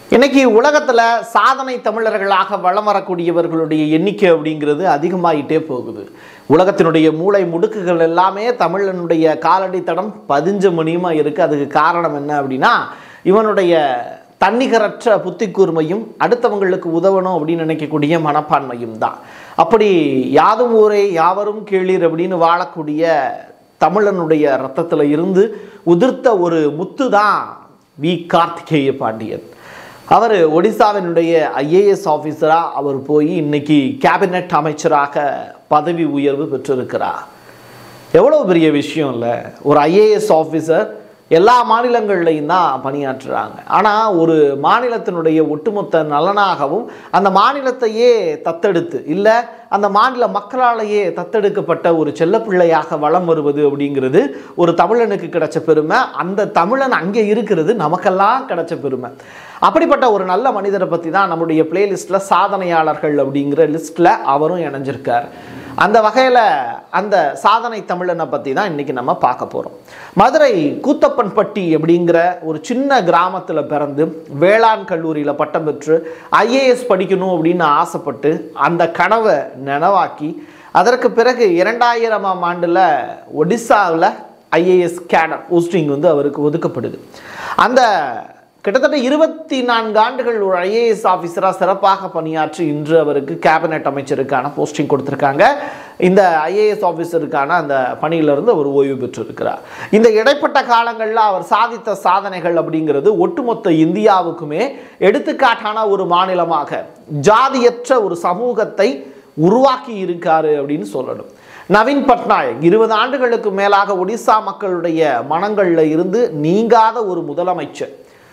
இன்னைக்கு உலகத்தில் சாதனை தமிழர்களாக வளம் வரக்கூடியவர்களுடைய எண்ணிக்கை அப்படிங்கிறது அதிகமாயிட்டே போகுது உலகத்தினுடைய மூளை முடுக்குகள் எல்லாமே தமிழனுடைய காலடி தடம் பதிஞ்ச மணியுமா இருக்குது அதுக்கு காரணம் என்ன அப்படின்னா இவனுடைய தன்னிகரற்ற புத்தி கூர்மையும் அடுத்தவங்களுக்கு உதவணும் அப்படின்னு நினைக்கக்கூடிய மனப்பான்மையும் தான் அப்படி யாதும் ஊரே யாவரும் கேளீர் அப்படின்னு வாழக்கூடிய தமிழனுடைய ரத்தத்தில் இருந்து உதிர்த்த ஒரு முத்து தான் வி கார்த்திகேய பாண்டியன் அவர் ஒடிசாவினுடைய ஐஏஎஸ் ஆஃபீஸராக அவர் போய் இன்னைக்கு கேபினட் அமைச்சராக பதவி உயர்வு பெற்றிருக்கிறார் எவ்வளோ பெரிய விஷயம் இல்லை ஒரு ஐஏஎஸ் ஆஃபீஸர் எல்லா மாநிலங்கள்லையும் தான் பணியாற்றுறாங்க ஆனால் ஒரு மாநிலத்தினுடைய ஒட்டுமொத்த நலனாகவும் அந்த மாநிலத்தையே தத்தெடுத்து இல்லை அந்த மாநில மக்களாலேயே தத்தெடுக்கப்பட்ட ஒரு செல்லப்பிள்ளையாக வளம் வருவது அப்படிங்கிறது ஒரு தமிழனுக்கு கிடைச்ச பெருமை அந்த தமிழன் அங்கே இருக்கிறது நமக்கெல்லாம் கிடைச்ச பெருமை அப்படிப்பட்ட ஒரு நல்ல மனிதரை பற்றி தான் நம்முடைய பிளேலிஸ்ட்டில் சாதனையாளர்கள் அப்படிங்கிற லிஸ்ட்டில் அவரும் இணைஞ்சிருக்கார் அந்த வகையில் அந்த சாதனை தமிழனை பற்றி தான் இன்றைக்கி நம்ம பார்க்க போகிறோம் மதுரை கூத்தப்பன்பட்டி அப்படிங்கிற ஒரு சின்ன கிராமத்தில் பிறந்து வேளாண் கல்லூரியில் பட்டம் பெற்று ஐஏஎஸ் படிக்கணும் அப்படின்னு ஆசைப்பட்டு அந்த கனவை நினைவாக்கி அதற்கு பிறகு இரண்டாயிரமாம் ஆண்டில் ஒடிசாவில் ஐஏஎஸ் கேடர் போஸ்டிங் வந்து அவருக்கு ஒதுக்கப்படுது அந்த கிட்டத்தட்ட இருபத்தி நான்கு ஆண்டுகள் ஒரு ஐஏஎஸ் ஆஃபீஸராக சிறப்பாக பணியாற்றி இன்று அவருக்கு கேபினெட் அமைச்சருக்கான போஸ்டிங் கொடுத்துருக்காங்க இந்த ஐஏஎஸ் ஆஃபீஸருக்கான அந்த பணியிலிருந்து அவர் ஓய்வு பெற்றிருக்கிறார் இந்த இடைப்பட்ட காலங்களில் அவர் சாதித்த சாதனைகள் அப்படிங்கிறது ஒட்டுமொத்த இந்தியாவுக்குமே எடுத்துக்காட்டான ஒரு மாநிலமாக ஜாதியற்ற ஒரு சமூகத்தை உருவாக்கி இருக்காரு அப்படின்னு சொல்லணும் நவீன் பட்நாயக் இருபது ஆண்டுகளுக்கு மேலாக ஒடிசா மக்களுடைய மனங்களில் இருந்து நீங்காத ஒரு முதலமைச்சர்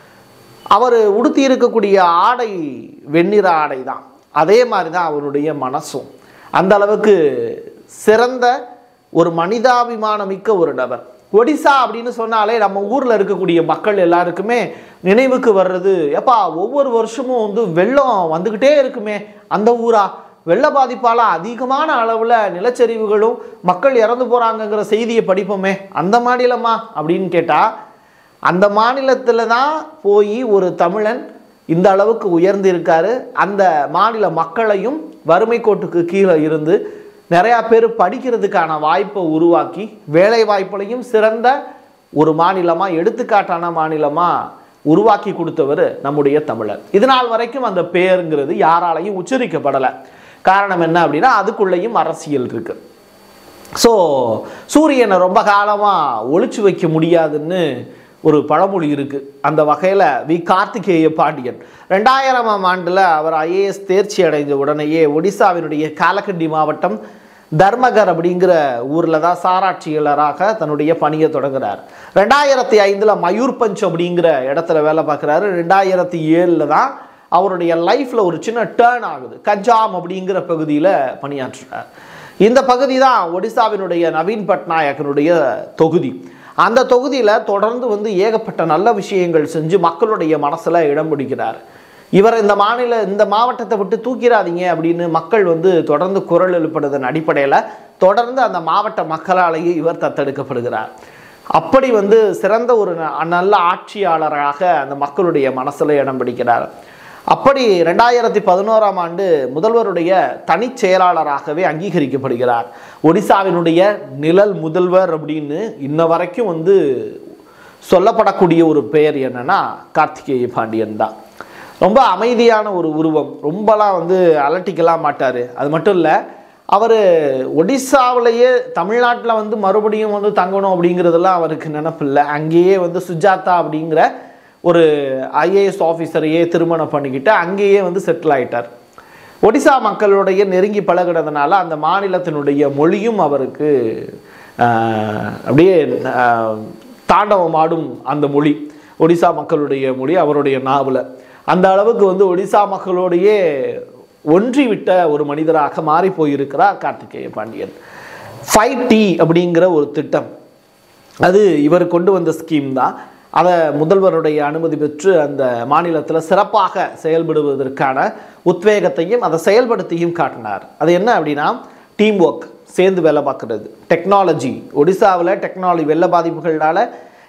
அவர் உடுத்தி இருக்கக்கூடிய ஆடை வெண்ணிற ஆடை தான் அதே மாதிரி தான் அவருடைய மனசும் அந்த அளவுக்கு சிறந்த ஒரு மனிதாபிமானம் மிக்க ஒரு நபர் ஒடிசா அப்படின்னு சொன்னாலே நம்ம ஊரில் இருக்கக்கூடிய மக்கள் எல்லாருக்குமே நினைவுக்கு வர்றது எப்பா ஒவ்வொரு வருஷமும் வந்து வெள்ளம் வந்துக்கிட்டே இருக்குமே அந்த ஊரா வெள்ள பாதிப்பால் அதிகமான அளவில் நிலச்சரிவுகளும் மக்கள் இறந்து போகிறாங்கங்கிற செய்தியை படிப்போமே அந்த மாநிலமா அப்படின்னு கேட்டால் அந்த மாநிலத்தில் தான் போய் ஒரு தமிழன் இந்த அளவுக்கு உயர்ந்து இருக்காரு அந்த மாநில மக்களையும் வறுமை கோட்டுக்கு கீழே இருந்து நிறையா பேர் படிக்கிறதுக்கான வாய்ப்பை உருவாக்கி வேலை வாய்ப்புலையும் சிறந்த ஒரு மாநிலமாக எடுத்துக்காட்டான மாநிலமாக உருவாக்கி கொடுத்தவர் நம்முடைய தமிழர் இது நாள் வரைக்கும் அந்த பேருங்கிறது யாராலையும் உச்சரிக்கப்படலை காரணம் என்ன அப்படின்னா அதுக்குள்ளேயும் அரசியல் இருக்குது ஸோ சூரியனை ரொம்ப காலமாக ஒளிச்சு வைக்க முடியாதுன்னு ஒரு பழமொழி இருக்குது அந்த வகையில் வி கார்த்திகேய பாண்டியன் ரெண்டாயிரமாம் ஆண்டில் அவர் ஐஏஎஸ் தேர்ச்சி அடைந்த உடனேயே ஒடிசாவினுடைய காலக்கண்டி மாவட்டம் தர்மகர் அப்படிங்கிற ஊரில் தான் சாராட்சியாளராக தன்னுடைய பணியை தொடங்குறார் ரெண்டாயிரத்தி ஐந்தில் மயூர்பஞ்ச் அப்படிங்கிற இடத்துல வேலை பார்க்குறாரு ரெண்டாயிரத்தி ஏழில் தான் அவருடைய லைஃப்பில் ஒரு சின்ன டேர்ன் ஆகுது கஜாம் அப்படிங்கிற பகுதியில் பணியாற்றுறார் இந்த பகுதி தான் ஒடிசாவினுடைய நவீன் பட்நாயக்கனுடைய தொகுதி அந்த தொகுதியில் தொடர்ந்து வந்து ஏகப்பட்ட நல்ல விஷயங்கள் செஞ்சு மக்களுடைய மனசில் இடம் பிடிக்கிறார் இவர் இந்த மாநில இந்த மாவட்டத்தை விட்டு தூக்கிடாதீங்க அப்படின்னு மக்கள் வந்து தொடர்ந்து குரல் எழுப்படுவதன் அடிப்படையில் தொடர்ந்து அந்த மாவட்ட மக்களாலேயே இவர் தத்தெடுக்கப்படுகிறார் அப்படி வந்து சிறந்த ஒரு ந- நல்ல ஆட்சியாளராக அந்த மக்களுடைய மனசில் இடம் பிடிக்கிறார் அப்படி ரெண்டாயிரத்தி பதினோராம் ஆண்டு முதல்வருடைய தனிச் செயலாளராகவே அங்கீகரிக்கப்படுகிறார் ஒடிசாவினுடைய நிழல் முதல்வர் அப்படின்னு இன்ன வரைக்கும் வந்து சொல்லப்படக்கூடிய ஒரு பெயர் என்னன்னா கார்த்திகேய பாண்டியன் தான் ரொம்ப அமைதியான ஒரு உருவம் ரொம்பலாம் வந்து அலட்டிக்கலாம் மாட்டார் அது மட்டும் இல்லை அவர் ஒடிசாவிலேயே தமிழ்நாட்டில் வந்து மறுபடியும் வந்து தங்கணும் அப்படிங்கிறதெல்லாம் அவருக்கு நினப்பில்லை அங்கேயே வந்து சுஜாதா அப்படிங்கிற ஒரு ஐஏஎஸ் ஆஃபீஸரையே திருமணம் பண்ணிக்கிட்டு அங்கேயே வந்து செட்டில் ஆயிட்டார் ஒடிசா மக்களுடைய நெருங்கி பழகுனதுனால அந்த மாநிலத்தினுடைய மொழியும் அவருக்கு ஆஹ், அப்படியே ஆஹ், தாண்டவம் ஆடும் அந்த மொழி ஒடிசா மக்களுடைய மொழி அவருடைய நாவல அந்த அளவுக்கு வந்து ஒடிசா மக்களோடையே ஒன்றிவிட்ட ஒரு மனிதராக மாறி போயிருக்கிறார் கார்த்திகேய பாண்டியன் ஃபைவ் டி அப்படிங்கிற ஒரு திட்டம் அது இவர் கொண்டு வந்த ஸ்கீம் தான் அதை முதல்வருடைய அனுமதி பெற்று அந்த மாநிலத்தில் சிறப்பாக செயல்படுவதற்கான உத்வேகத்தையும் அதை செயல்படுத்தியும் காட்டினார் அது என்ன அப்படின்னா டீம் ஒர்க் சேர்ந்து வேலை பார்க்குறது டெக்னாலஜி ஒடிசாவில் டெக்னாலஜி வெள்ள பாதிப்புகளால்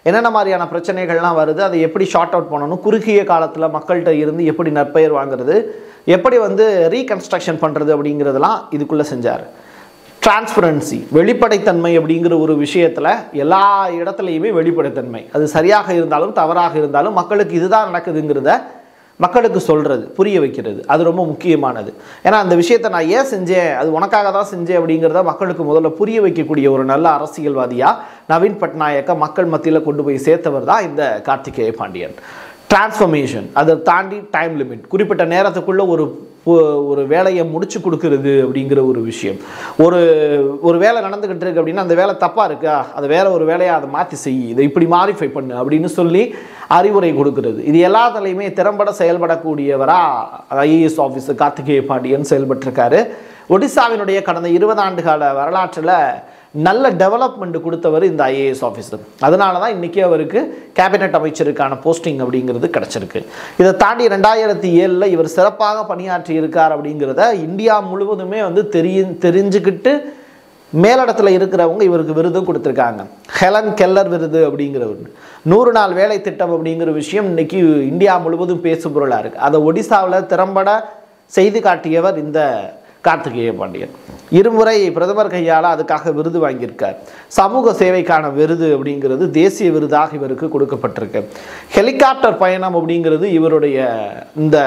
என்னென்ன மாதிரியான பிரச்சனைகள்லாம் வருது அதை எப்படி ஷார்ட் அவுட் பண்ணணும் குறுகிய காலத்தில் மக்கள்கிட்ட இருந்து எப்படி நற்பெயர் வாங்குறது எப்படி வந்து ரீகன்ஸ்ட்ரக்ஷன் பண்ணுறது அப்படிங்கிறதெல்லாம் இதுக்குள்ளே செஞ்சார் டிரான்ஸ்பரன்சி வெளிப்படைத்தன்மை அப்படிங்கிற ஒரு விஷயத்தில் எல்லா இடத்துலையுமே வெளிப்படைத்தன்மை அது சரியாக இருந்தாலும் தவறாக இருந்தாலும் மக்களுக்கு இதுதான் நடக்குதுங்கிறத மக்களுக்கு சொல்கிறது புரிய வைக்கிறது அது ரொம்ப முக்கியமானது ஏன்னா அந்த விஷயத்தை நான் ஏன் செஞ்சேன் அது உனக்காக தான் செஞ்சேன் அப்படிங்கிறத மக்களுக்கு முதல்ல புரிய வைக்கக்கூடிய ஒரு நல்ல அரசியல்வாதியாக நவீன் பட்நாயக்க மக்கள் மத்தியில் கொண்டு போய் சேர்த்தவர் தான் இந்த கார்த்திகேய பாண்டியன் டிரான்ஸ்ஃபர்மேஷன் அதை தாண்டி டைம் லிமிட் குறிப்பிட்ட நேரத்துக்குள்ள ஒரு பு- ஒரு வேலையை முடிச்சு கொடுக்கறது அப்படிங்கிற ஒரு விஷயம் ஒரு ஒரு வேலை நடந்துக்கிட்டு இருக்கு அப்படின்னா அந்த வேலை தப்பாக இருக்கா அதை வேற ஒரு வேலையை அதை மாற்றி செய் இதை இப்படி மாடிஃபை பண்ணு அப்படின்னு சொல்லி அறிவுரை கொடுக்கிறது இது எல்லாத்துலேயுமே திறம்பட செயல்படக்கூடியவராக ஐஏஎஸ் ஆஃபீஸர் கார்த்திகேய பாண்டியன் செயல்பட்டிருக்காரு ஒடிசாவினுடைய கடந்த இருபது ஆண்டு கால வரலாற்றில் நல்ல டெவலப்மெண்ட் கொடுத்தவர் இந்த ஐஏஎஸ் ஆஃபீஸர் அதனால தான் இன்றைக்கி அவருக்கு கேபினெட் அமைச்சருக்கான போஸ்டிங் அப்படிங்கிறது கிடச்சிருக்கு இதை தாண்டி ரெண்டாயிரத்தி ஏழில் இவர் சிறப்பாக பணியாற்றி இருக்கார் அப்படிங்கிறத இந்தியா முழுவதுமே வந்து தெரிய தெரிஞ்சுக்கிட்டு மேலிடத்துல இருக்கிறவங்க இவருக்கு விருதும் கொடுத்துருக்காங்க ஹெலன் கெல்லர் விருது அப்படிங்கிறவர் நூறு நாள் வேலை திட்டம் அப்படிங்கிற விஷயம் இன்னைக்கு இந்தியா முழுவதும் பேசு பொருளாக இருக்குது அதை ஒடிசாவில் திறம்பட செய்து காட்டியவர் இந்த கார்த்திகேய பாண்டியன் இருமுறை பிரதமர் கையால் அதுக்காக விருது வாங்கியிருக்கார் சமூக சேவைக்கான விருது அப்படிங்கிறது தேசிய விருதாக இவருக்கு கொடுக்கப்பட்டிருக்கு ஹெலிகாப்டர் பயணம் அப்படிங்கிறது இவருடைய இந்த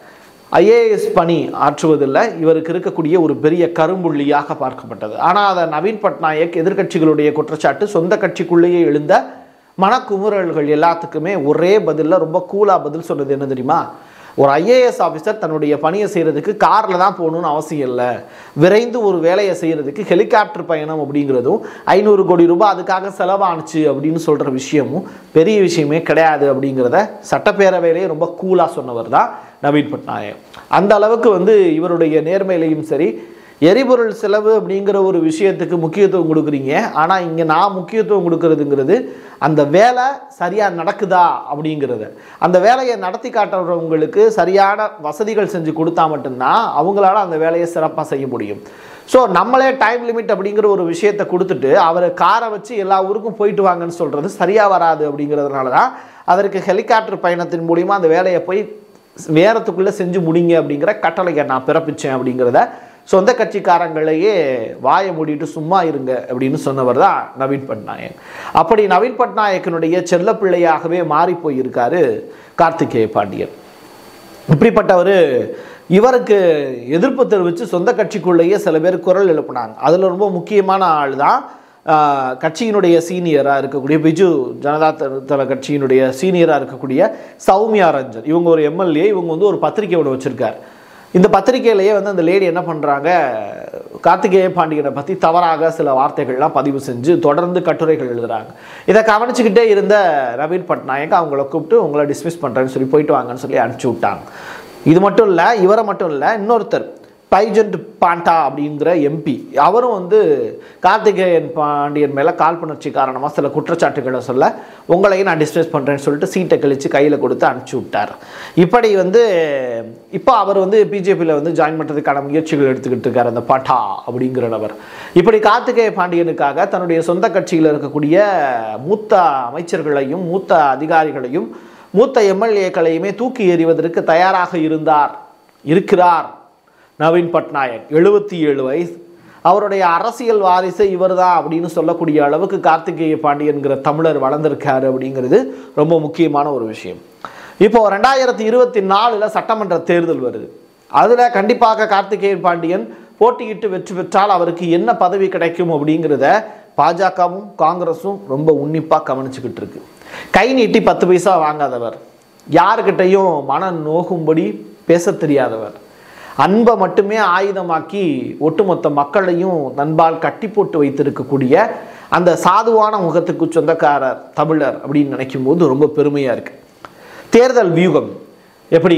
ஐஏஎஸ் பணி ஆற்றுவதில் இவருக்கு இருக்கக்கூடிய ஒரு பெரிய கரும்புள்ளியாக பார்க்கப்பட்டது ஆனால் அதை நவீன் பட்நாயக் எதிர்க்கட்சிகளுடைய குற்றச்சாட்டு சொந்த கட்சிக்குள்ளேயே எழுந்த மனக்குமுறல்கள் எல்லாத்துக்குமே ஒரே பதிலில் ரொம்ப கூலாக பதில் சொன்னது என்ன தெரியுமா ஒரு ஐஏஎஸ் ஆஃபீஸர் தன்னுடைய பணியை செய்கிறதுக்கு காரில் தான் போகணும்னு அவசியம் இல்லை விரைந்து ஒரு வேலையை செய்கிறதுக்கு ஹெலிகாப்டர் பயணம் அப்படிங்கிறதும் ஐநூறு கோடி ரூபாய் அதுக்காக செலவானுச்சு அப்படின்னு சொல்கிற விஷயமும் பெரிய விஷயமே கிடையாது அப்படிங்கிறத சட்டப்பேரவையிலே ரொம்ப கூலாக சொன்னவர் தான் நவீன் பட்நாயக் அந்த அளவுக்கு வந்து இவருடைய நேர்மையிலையும் சரி எரிபொருள் செலவு அப்படிங்கிற ஒரு விஷயத்துக்கு முக்கியத்துவம் கொடுக்குறீங்க ஆனால் இங்கே நான் முக்கியத்துவம் கொடுக்கறதுங்கிறது அந்த வேலை சரியாக நடக்குதா அப்படிங்கிறத அந்த வேலையை நடத்தி காட்டுறவங்களுக்கு சரியான வசதிகள் செஞ்சு கொடுத்தா மட்டும்தான் அவங்களால அந்த வேலையை சிறப்பாக செய்ய முடியும் ஸோ நம்மளே டைம் லிமிட் அப்படிங்கிற ஒரு விஷயத்தை கொடுத்துட்டு அவரை காரை வச்சு எல்லா ஊருக்கும் போயிட்டு வாங்கன்னு சொல்கிறது சரியாக வராது அப்படிங்கிறதுனால தான் அதற்கு ஹெலிகாப்டர் பயணத்தின் மூலிமா அந்த வேலையை போய் நேரத்துக்குள்ளே செஞ்சு முடிங்க அப்படிங்கிற கட்டளையை நான் பிறப்பிச்சேன் அப்படிங்கிறத சொந்த கட்சிக்காரங்களையே வாயை மூடிட்டு சும்மா இருங்க அப்படின்னு சொன்னவர் தான் நவீன் பட்நாயக் அப்படி நவீன் பட்நாயக்கனுடைய செல்ல பிள்ளையாகவே மாறி போயிருக்காரு கார்த்திகேய பாண்டியன் இப்படிப்பட்டவர் இவருக்கு எதிர்ப்பு தெரிவித்து சொந்த கட்சிக்குள்ளேயே சில பேர் குரல் எழுப்புனாங்க அதில் ரொம்ப முக்கியமான ஆள் தான் ஆஹ், கட்சியினுடைய சீனியராக இருக்கக்கூடிய பிஜு ஜனதா தள- தள கட்சியினுடைய சீனியராக இருக்கக்கூடிய சௌமியா ரஞ்சன் இவங்க ஒரு எம்எல்ஏ இவங்க வந்து ஒரு பத்திரிக்கை ஒன்று வச்சுருக்கார் இந்த பத்திரிக்கையிலேயே வந்து அந்த லேடி என்ன பண்ணுறாங்க கார்த்திகேய பாண்டியனை பற்றி தவறாக சில வார்த்தைகள்லாம் பதிவு செஞ்சு தொடர்ந்து கட்டுரைகள் எழுதுறாங்க இதை கவனிச்சுக்கிட்டே இருந்த நவீன் பட்நாயக் அவங்கள கூப்பிட்டு உங்களை டிஸ்மிஸ் பண்ணுறேன்னு சொல்லி போயிட்டு வாங்கன்னு சொல்லி அனுப்பிச்சி விட்டாங்க இது மட்டும் இல்லை இவரை மட்டும் இல்லை இன்னொருத்தர் பைஜென்ட் பாண்டா அப்படிங்கிற எம்பி அவரும் வந்து கார்த்திகேயன் பாண்டியன் மேலே காழ்ப்புணர்ச்சி காரணமாக சில குற்றச்சாட்டுகளை சொல்ல உங்களையும் நான் டிஸ்மிஸ் பண்ணுறேன்னு சொல்லிட்டு சீட்டை கழித்து கையில் கொடுத்து அனுப்பிச்சி விட்டார் இப்படி வந்து இப்போ அவர் வந்து பிஜேபியில் வந்து ஜாயின் பண்ணுறதுக்கான முயற்சிகள் எடுத்துக்கிட்டு இருக்கார் அந்த பாட்டா அப்படிங்கிற நபர் இப்படி கார்த்திகேய பாண்டியனுக்காக தன்னுடைய சொந்த கட்சியில் இருக்கக்கூடிய மூத்த அமைச்சர்களையும் மூத்த அதிகாரிகளையும் மூத்த எம்எல்ஏக்களையுமே தூக்கி எறிவதற்கு தயாராக இருந்தார் இருக்கிறார் நவீன் பட்நாயக் எழுபத்தி ஏழு வயசு அவருடைய அரசியல் வாரிசு இவர்தான் அப்படின்னு சொல்லக்கூடிய அளவுக்கு கார்த்திகேய பாண்டியன்கிற தமிழர் வளர்ந்திருக்காரு அப்படிங்கிறது ரொம்ப முக்கியமான ஒரு விஷயம் இப்போ ரெண்டாயிரத்தி இருபத்தி நாலில் சட்டமன்ற தேர்தல் வருது அதில் கண்டிப்பாக கார்த்திகேயன் பாண்டியன் போட்டியிட்டு வெற்றி பெற்றால் அவருக்கு என்ன பதவி கிடைக்கும் அப்படிங்கிறத பாஜகவும் காங்கிரஸும் ரொம்ப உன்னிப்பாக கவனிச்சுக்கிட்டு இருக்கு கை நீட்டி பத்து பைசா வாங்காதவர் யாருக்கிட்டையும் மன நோகும்படி பேச தெரியாதவர் அன்பை மட்டுமே ஆயுதமாக்கி ஒட்டுமொத்த மக்களையும் நண்பால் கட்டி போட்டு வைத்திருக்கக்கூடிய அந்த சாதுவான முகத்துக்கு சொந்தக்காரர் தமிழர் அப்படின்னு நினைக்கும் போது ரொம்ப பெருமையாக இருக்கு தேர்தல் வியூகம் எப்படி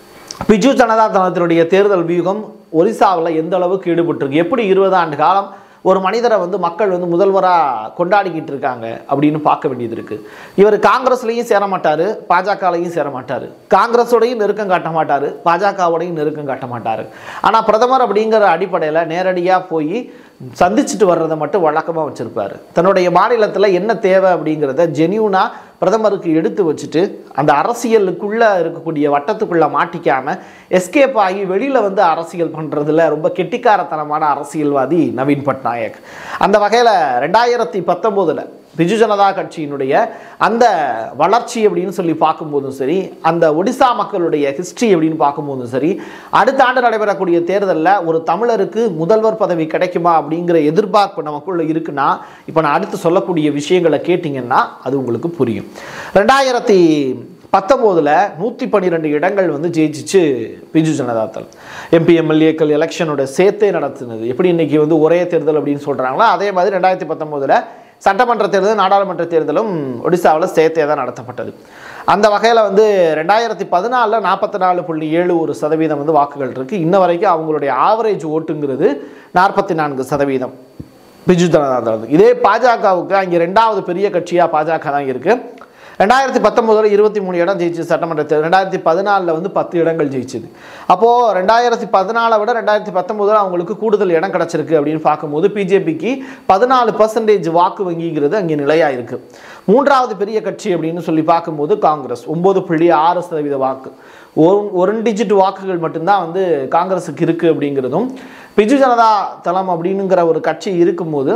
பிஜு ஜனதா தளத்தினுடைய தேர்தல் வியூகம் ஒரிசாவில் எந்த அளவுக்கு ஈடுபட்டிருக்கு எப்படி இருபது ஆண்டு காலம் ஒரு மனிதரை வந்து மக்கள் வந்து முதல்வராக கொண்டாடிக்கிட்டு இருக்காங்க அப்படின்னு பார்க்க வேண்டியது இருக்கு இவர் காங்கிரஸ்லையும் சேர மாட்டார் பாஜகலையும் சேர மாட்டார் காங்கிரஸோடையும் நெருக்கம் காட்ட மாட்டார் பாஜகவோடையும் நெருக்கம் காட்ட மாட்டார் ஆனால் பிரதமர் அப்படிங்கிற அடிப்படையில் நேரடியாக போய் சந்திச்சுட்டு வர்றதை மட்டும் வழக்கமாக வச்சுருப்பார் தன்னுடைய மாநிலத்தில் என்ன தேவை அப்படிங்கிறத ஜென்யூனாக பிரதமருக்கு எடுத்து வச்சுட்டு அந்த அரசியலுக்குள்ளே இருக்கக்கூடிய வட்டத்துக்குள்ளே மாட்டிக்காமல் எஸ்கேப் ஆகி வெளியில் வந்து அரசியல் பண்ணுறதுல ரொம்ப கெட்டிக்காரத்தனமான அரசியல்வாதி நவீன் பட்நாயக் அந்த வகையில் ரெண்டாயிரத்தி பத்தொம்போதில் பிஜு ஜனதா கட்சியினுடைய அந்த வளர்ச்சி அப்படின்னு சொல்லி பார்க்கும்போதும் சரி அந்த ஒடிசா மக்களுடைய ஹிஸ்ட்ரி அப்படின்னு பார்க்கும்போதும் சரி அடுத்த ஆண்டு நடைபெறக்கூடிய தேர்தலில் ஒரு தமிழருக்கு முதல்வர் பதவி கிடைக்குமா அப்படிங்கிற எதிர்பார்ப்பு நமக்குள்ள இருக்குன்னா இப்போ நான் அடுத்து சொல்லக்கூடிய விஷயங்களை கேட்டிங்கன்னா அது உங்களுக்கு புரியும் ரெண்டாயிரத்தி பத்தொம்போதில் நூற்றி பன்னிரெண்டு இடங்கள் வந்து ஜெயிச்சிச்சு பிஜு ஜனதா தள் எம்பி எம்எல்ஏக்கள் எலெக்ஷனோட சேர்த்தே நடத்துனது எப்படி இன்னைக்கு வந்து ஒரே தேர்தல் அப்படின்னு சொல்கிறாங்களோ அதே மாதிரி ரெண்டாயிரத்தி பத்தொம்போதில் சட்டமன்ற தேர்தல் நாடாளுமன்ற தேர்தலும் ஒடிசாவில் சேர்த்தே தான் நடத்தப்பட்டது அந்த வகையில் வந்து ரெண்டாயிரத்தி பதினாலில் நாற்பத்தி நாலு புள்ளி ஏழு ஒரு சதவீதம் வந்து வாக்குகள் இருக்குது இன்ன வரைக்கும் அவங்களுடைய ஆவரேஜ் ஓட்டுங்கிறது நாற்பத்தி நான்கு சதவீதம் பிஜு ஜனதா தள் இதே பாஜகவுக்கு அங்கே ரெண்டாவது பெரிய கட்சியாக பாஜக தான் இருக்குது ரெண்டாயிரத்தி பத்தொம்போதில் இருபத்தி மூணு இடம் ஜெயிச்சு சட்டமன்ற தேர்தல் ரெண்டாயிரத்தி பதினாலில் வந்து பத்து இடங்கள் ஜெயிச்சுது அப்போது ரெண்டாயிரத்தி பதினாலை விட ரெண்டாயிரத்தி பத்தொம்போதில் அவங்களுக்கு கூடுதல் இடம் கிடச்சிருக்கு அப்படின்னு பார்க்கும்போது பிஜேபிக்கு பதினாலு பர்சன்டேஜ் வாக்கு வங்கிங்கிறது அங்கே நிலையாக இருக்குது மூன்றாவது பெரிய கட்சி அப்படின்னு சொல்லி பார்க்கும்போது காங்கிரஸ் ஒம்பது புள்ளி ஆறு சதவீத வாக்கு ஒரு ஒரு டிஜிட் வாக்குகள் மட்டும்தான் வந்து காங்கிரஸுக்கு இருக்குது அப்படிங்கிறதும் பிஜு ஜனதா தளம் அப்படிங்கிற ஒரு கட்சி இருக்கும்போது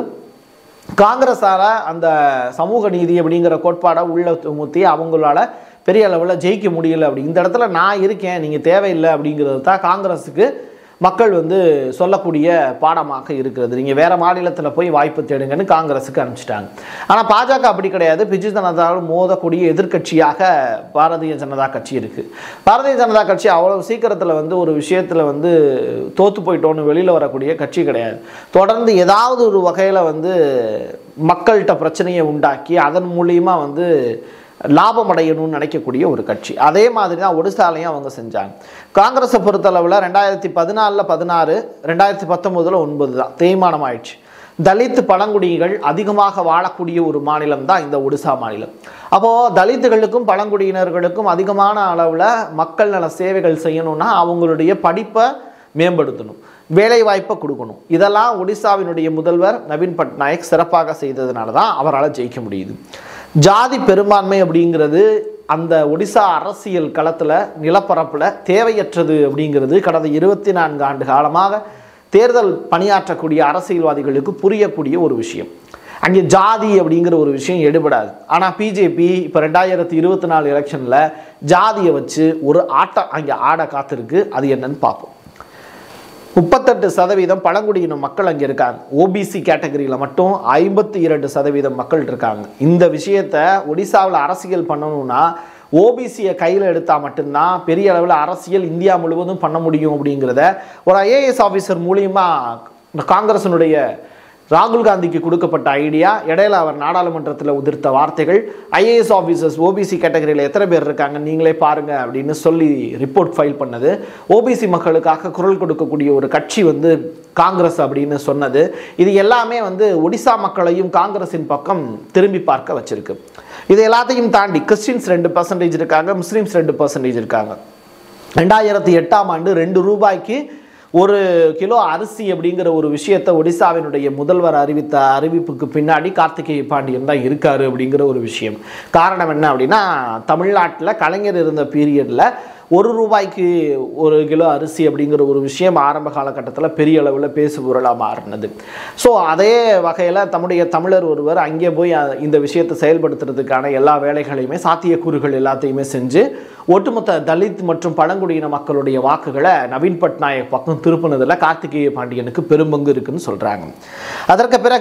காங்கிரஸால் அந்த சமூக நீதி அப்படிங்கிற கோட்பாடை உள்ள முத்தி அவங்களால பெரிய அளவில் ஜெயிக்க முடியல அப்படி இந்த இடத்துல நான் இருக்கேன் நீங்கள் தேவையில்லை அப்படிங்கிறது தான் காங்கிரஸுக்கு மக்கள் வந்து சொல்லக்கூடிய பாடமாக இருக்கிறது நீங்கள் வேறு மாநிலத்தில் போய் வாய்ப்பு தேடுங்கன்னு காங்கிரஸுக்கு அனுப்பிச்சிட்டாங்க ஆனால் பாஜக அப்படி கிடையாது பிஜு ஜனதாவில் மோதக்கூடிய எதிர்க்கட்சியாக பாரதிய ஜனதா கட்சி இருக்குது பாரதிய ஜனதா கட்சி அவ்வளோ சீக்கிரத்தில் வந்து ஒரு விஷயத்தில் வந்து தோற்று போயிட்டோன்னு வெளியில் வரக்கூடிய கட்சி கிடையாது தொடர்ந்து ஏதாவது ஒரு வகையில் வந்து மக்கள்கிட்ட பிரச்சனையை உண்டாக்கி அதன் மூலியமா வந்து லாபம் அடையணும்னு நினைக்கக்கூடிய ஒரு கட்சி அதே மாதிரி தான் ஒடிசாலையும் அவங்க செஞ்சாங்க காங்கிரஸை பொறுத்தளவில் ரெண்டாயிரத்தி பதினாலில் பதினாறு ரெண்டாயிரத்தி பத்தொம்போதில் ஒன்பது தான் தேய்மானம் ஆயிடுச்சு தலித் பழங்குடிகள் அதிகமாக வாழக்கூடிய ஒரு மாநிலம் தான் இந்த ஒடிசா மாநிலம் அப்போது தலித்துகளுக்கும் பழங்குடியினர்களுக்கும் அதிகமான அளவில் மக்கள் நல சேவைகள் செய்யணும்னா அவங்களுடைய படிப்பை மேம்படுத்தணும் வேலை வாய்ப்பை கொடுக்கணும் இதெல்லாம் ஒடிசாவினுடைய முதல்வர் நவீன் பட்நாயக் சிறப்பாக செய்ததுனால தான் அவரால் ஜெயிக்க முடியுது ஜாதி பெரும்பான்மை அப்படிங்கிறது அந்த ஒடிசா அரசியல் களத்தில் நிலப்பரப்பில் தேவையற்றது அப்படிங்கிறது கடந்த இருபத்தி நான்கு ஆண்டு காலமாக தேர்தல் பணியாற்றக்கூடிய அரசியல்வாதிகளுக்கு புரியக்கூடிய ஒரு விஷயம் அங்கே ஜாதி அப்படிங்கிற ஒரு விஷயம் எடுபடாது ஆனால் பிஜேபி இப்போ ரெண்டாயிரத்தி இருபத்தி நாலு எலெக்ஷனில் ஜாதியை வச்சு ஒரு ஆட்டம் அங்கே ஆட காத்திருக்கு அது என்னன்னு பார்ப்போம் முப்பத்தெட்டு சதவீதம் பழங்குடியின மக்கள் அங்கே இருக்காங்க ஓபிசி கேட்டகரியில் மட்டும் ஐம்பத்தி இரண்டு சதவீதம் மக்கள் இருக்காங்க இந்த விஷயத்த ஒடிசாவில் அரசியல் பண்ணணும்னா ஓபிசியை கையில் எடுத்தால் மட்டும்தான் பெரிய அளவில் அரசியல் இந்தியா முழுவதும் பண்ண முடியும் அப்படிங்கிறத ஒரு ஐஏஎஸ் ஆஃபீஸர் மூலியமாக காங்கிரஸினுடைய ராகுல் காந்திக்கு கொடுக்கப்பட்ட ஐடியா இடையில அவர் நாடாளுமன்றத்தில் உதிர்த்த வார்த்தைகள் ஐஏஎஸ் ஆஃபீஸர்ஸ் ஓபிசி கேட்டகரியில் எத்தனை பேர் இருக்காங்க நீங்களே பாருங்க அப்படின்னு சொல்லி ரிப்போர்ட் ஃபைல் பண்ணது ஓபிசி மக்களுக்காக குரல் கொடுக்கக்கூடிய ஒரு கட்சி வந்து காங்கிரஸ் அப்படின்னு சொன்னது இது எல்லாமே வந்து ஒடிசா மக்களையும் காங்கிரஸின் பக்கம் திரும்பி பார்க்க வச்சிருக்கு இது எல்லாத்தையும் தாண்டி கிறிஸ்டின்ஸ் ரெண்டு பர்சன்டேஜ் இருக்காங்க முஸ்லீம்ஸ் ரெண்டு பர்சன்டேஜ் இருக்காங்க ரெண்டாயிரத்தி எட்டாம் ஆண்டு ரெண்டு ரூபாய்க்கு ஒரு கிலோ அரிசி அப்படிங்கிற ஒரு விஷயத்தை ஒடிசாவினுடைய முதல்வர் அறிவித்த அறிவிப்புக்கு பின்னாடி கார்த்திகேய பாண்டியன் தான் இருக்காரு அப்படிங்கிற ஒரு விஷயம் காரணம் என்ன அப்படின்னா தமிழ்நாட்டில் கலைஞர் இருந்த பீரியடில் ஒரு ரூபாய்க்கு ஒரு கிலோ அரிசி அப்படிங்கிற ஒரு விஷயம் ஆரம்ப காலகட்டத்தில் பெரிய அளவில் பேசு பொருளாக மாறினது ஸோ அதே வகையில் தம்முடைய தமிழர் ஒருவர் அங்கே போய் அ- இந்த விஷயத்தை செயல்படுத்துறதுக்கான எல்லா வேலைகளையுமே சாத்தியக்கூறுகள் எல்லாத்தையுமே செஞ்சு ஒட்டுமொத்த தலித் மற்றும் பழங்குடியின மக்களுடைய வாக்குகளை நவீன் பட்நாயக் பக்கம் திருப்பினதில் கார்த்திகேய பாண்டியனுக்கு பெரும்பங்கு இருக்குன்னு சொல்கிறாங்க அதற்கு பிறகு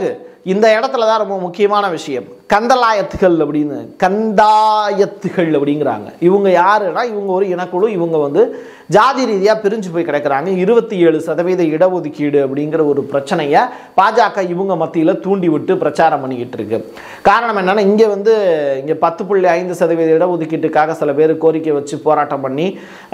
இந்த இடத்துல தான் ரொம்ப முக்கியமான விஷயம் கந்தலாயத்துகள் அப்படின்னு கந்தாயத்துகள் அப்படிங்கிறாங்க இவங்க யாருன்னா இவங்க ஒரு இனக்குழு இவங்க வந்து ஜாதி ரீதியாக பிரிஞ்சு போய் கிடக்குறாங்க இருபத்தி ஏழு சதவீத இடஒதுக்கீடு அப்படிங்கிற ஒரு பிரச்சனையை பாஜக இவங்க மத்தியில் தூண்டி விட்டு பிரச்சாரம் பண்ணிக்கிட்டு இருக்கு காரணம் என்னன்னா இங்கே வந்து இங்கே பத்து புள்ளி ஐந்து சதவீத இடஒதுக்கீட்டுக்காக சில பேர் கோரிக்கை வச்சு போராட்டம் பண்ணி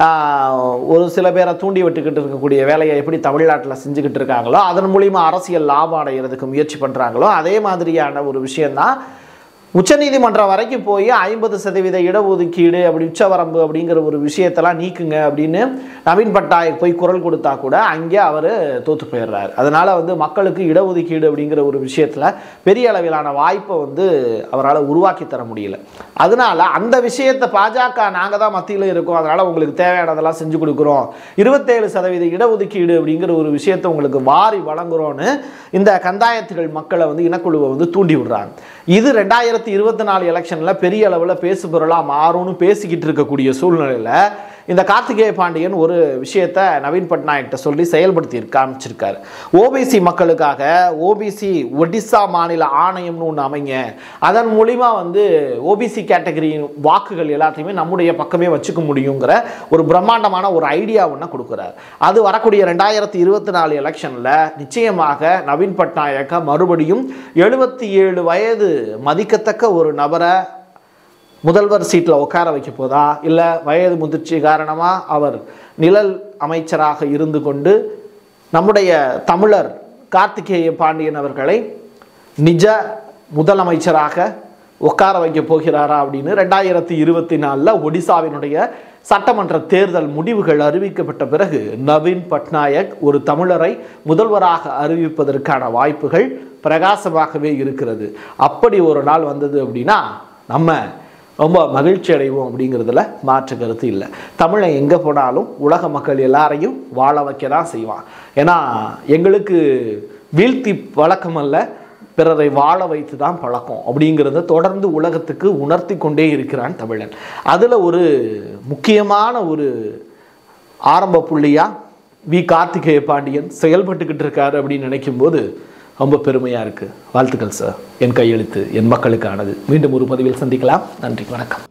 ஆஹ், ஒரு சில பேரை தூண்டி விட்டுக்கிட்டு இருக்கக்கூடிய வேலையை எப்படி தமிழ்நாட்டில் செஞ்சுக்கிட்டு இருக்காங்களோ அதன் மூலிமா அரசியல் லாபம் அடைகிறதுக்கு முயற்சி பண்ணுறாங்களோ அதே மாதிரியான ஒரு விஷயம்தான் உச்சநீதிமன்றம் வரைக்கும் போய் ஐம்பது சதவீத இடஒதுக்கீடு அப்படி உச்சவரம்பு அப்படிங்கிற ஒரு விஷயத்தெல்லாம் நீக்குங்க அப்படின்னு நவீன் பட்நாயக் போய் குரல் கொடுத்தா கூட அங்கே அவர் தோத்து போயிடுறாரு அதனால வந்து மக்களுக்கு இடஒதுக்கீடு அப்படிங்கிற ஒரு விஷயத்தில் பெரிய அளவிலான வாய்ப்பை வந்து அவரால் உருவாக்கி தர முடியல அதனால அந்த விஷயத்தை பாஜக நாங்கள் தான் மத்தியில் இருக்கோம் அதனால உங்களுக்கு தேவையானதெல்லாம் செஞ்சு கொடுக்குறோம் இருபத்தேழு சதவீத இடஒதுக்கீடு அப்படிங்கிற ஒரு விஷயத்தை உங்களுக்கு வாரி வழங்குறோன்னு இந்த கந்தாயத்துகள் மக்களை வந்து இனக்குழுவை வந்து தூண்டி விடுறாங்க இது ரெண்டாயிரத்தி இருபத்தி நாலு எலெக்ஷனில் பெரிய அளவில் பேசு பொருளாக மாறும்னு பேசிக்கிட்டு இருக்கக்கூடிய சூழ்நிலையில் இந்த கார்த்திகேய பாண்டியன் ஒரு விஷயத்தை நவீன் பட்நாயக்கிட்ட சொல்லி செயல்படுத்தி காமிச்சிருக்காரு ஓபிசி மக்களுக்காக ஓபிசி ஒடிசா மாநில ஆணையம்னு ஒன்று அமைங்க அதன் மூலிமா வந்து ஓபிசி கேட்டகரியின் வாக்குகள் எல்லாத்தையுமே நம்முடைய பக்கமே வச்சுக்க முடியுங்கிற ஒரு பிரம்மாண்டமான ஒரு ஐடியா ஒன்று கொடுக்குறாரு அது வரக்கூடிய ரெண்டாயிரத்தி இருபத்தி நாலு எலெக்ஷனில் நிச்சயமாக நவீன் பட்நாயக்க மறுபடியும் எழுபத்தி ஏழு வயது மதிக்கத்தக்க ஒரு நபரை முதல்வர் சீட்டில் உட்கார வைக்க போதா இல்லை வயது முதிர்ச்சி காரணமாக அவர் நிழல் அமைச்சராக இருந்து கொண்டு நம்முடைய தமிழர் கார்த்திகேய பாண்டியன் அவர்களை நிஜ முதலமைச்சராக உட்கார வைக்க போகிறாரா அப்படின்னு ரெண்டாயிரத்தி இருபத்தி நாலில் ஒடிசாவினுடைய சட்டமன்ற தேர்தல் முடிவுகள் அறிவிக்கப்பட்ட பிறகு நவீன் பட்நாயக் ஒரு தமிழரை முதல்வராக அறிவிப்பதற்கான வாய்ப்புகள் பிரகாசமாகவே இருக்கிறது அப்படி ஒரு நாள் வந்தது அப்படின்னா நம்ம ரொம்ப மகிழ்ச்சி அடைவோம் அப்படிங்கிறதுல மாற்று கருத்து இல்லை தமிழை எங்கே போனாலும் உலக மக்கள் எல்லாரையும் வாழ வைக்க தான் செய்வான் ஏன்னா எங்களுக்கு வீழ்த்தி பழக்கம் அல்ல பிறரை வாழ வைத்து தான் பழக்கம் அப்படிங்கிறத தொடர்ந்து உலகத்துக்கு உணர்த்தி கொண்டே இருக்கிறான் தமிழன் அதில் ஒரு முக்கியமான ஒரு ஆரம்ப புள்ளியாக வி கார்த்திகேய பாண்டியன் செயல்பட்டுக்கிட்டு இருக்காரு அப்படின்னு நினைக்கும்போது ரொம்ப பெருமையாக இருக்குது வாழ்த்துக்கள் சார் என் கையெழுத்து என் மக்களுக்கானது மீண்டும் ஒரு பதிவில் சந்திக்கலாம் நன்றி வணக்கம்